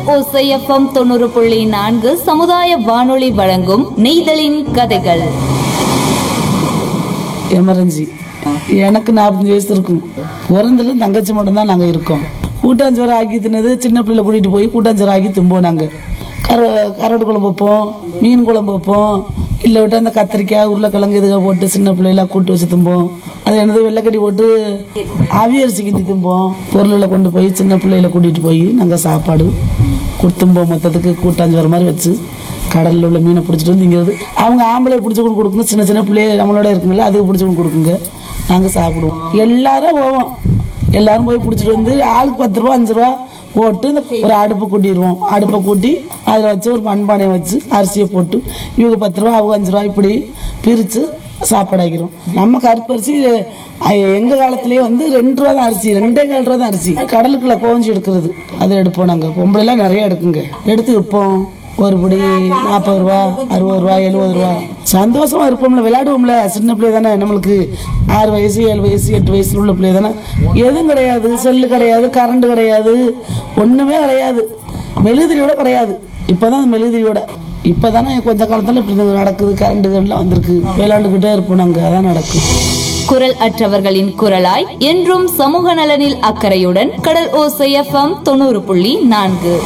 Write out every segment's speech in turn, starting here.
ஓசைஎஃப்எம் தொண்ணூறு புள்ளி நான்கு சமுதாய வானொலி வழங்கும் நெய்தலின் கதைகள் எமர்ஜென்சி எனக்கு நாற்பத்தஞ்சு வயசு இருக்கும் பிறந்ததுல தங்கச்சி மட்டும்தான் நாங்கள் இருக்கோம் கூட்டாஞ்சோறு ஆக்கி தின்னது சின்ன பிள்ளைல கூட்டிகிட்டு போய் கூட்டாஞ்சோறு ஆக்கி தும்போம் நாங்கள் கர கரடு குழம்பு வைப்போம் மீன் குழம்பு வைப்போம் இல்லை விட்டு அந்த கத்திரிக்காய் உருளைக்கிழங்கு இதுக போட்டு சின்ன பிள்ளைலாம் கூட்டு வச்சு தும்போம் அது என்னது வெள்ளைக்கட்டி போட்டு அவியரிசி கிண்டி தும்போம் பொருளில் கொண்டு போய் சின்ன பிள்ளையில கூட்டிகிட்டு போய் நாங்கள் சாப்பாடு கொடுத்தும்போம் மொத்தத்துக்கு கூட்டாஞ்சோறு மாதிரி வச்சு கடலில் உள்ள மீனை பிடிச்சிட்டு வந்து இங்கே வந்து அவங்க ஆம்பளை பிடிச்சி கொண்டு கொடுக்குங்க சின்ன சின்ன பிள்ளைய நம்மளோட இருக்குங்களா அதுக்கு பிடிச்சி கொண்டு கொடுக்குங்க நாங்கள் சாப்பிடுவோம் எல்லாரும் போவோம் எல்லாரும் போய் பிடிச்சிட்டு வந்து ஆளுக்கு பத்து ரூபா அஞ்சு ரூபா போட்டு இந்த ஒரு அடுப்பு கூட்டிடுவோம் அடுப்பை கூட்டி அதில் வச்சு ஒரு மண்பானையை வச்சு அரிசியை போட்டு இவங்க பத்து ரூபா அவங்க அஞ்சு ரூபா இப்படி பிரித்து சாப்பாடு ஆக்கிறோம் நம்ம கருப்பரிசி அஹ், எங்க காலத்திலேயே வந்து ரெண்டு ரூபா தான் அரிசி ரெண்டே கால் ரூபா தான் அரிசி கடலுக்குள்ள கோவஞ்சி எடுக்கிறது அதை எடுப்போம் நாங்கள் பொம்பளைலாம் நிறைய எடுக்குங்க எடுத்து விற்போம் ஒரு படி நாற்பது ரூபா அறுபது ரூபா எழுபது ரூபா சந்தோஷமா இருப்போம்ல விளையாடுவோம்ல சின்ன பிள்ளை தானே நம்மளுக்கு ஆறு வயசு ஏழு வயசு எட்டு வயசுல உள்ள பிள்ளை தானே எதுவும் கிடையாது செல்லு கிடையாது கரண்ட் கிடையாது ஒண்ணுமே கிடையாது மெழுதிரியோட கிடையாது இப்பதான் மெழுதிரியோட இப்பதானே கொஞ்ச காலத்துல இப்படி நடக்குது கரண்ட்டுகள்லாம் வந்திருக்கு விளையாண்டுக்கிட்டே இருப்போம் நாங்க அதான் நடக்கும் குரல் அற்றவர்களின் குரலாய் என்றும் சமூக நலனில் அக்கறையுடன் கடல் ஓசைஎஃப்எம் தொண்ணூறு புள்ளி நான்கு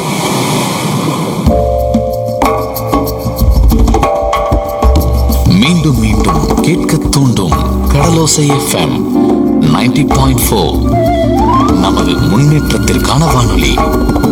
மீண்டும் மீண்டும் கேட்க தூண்டும் கடலோசை எஃப்எம் 90.4 பாயிண்ட் நமது முன்னேற்றத்திற்கான வானொலி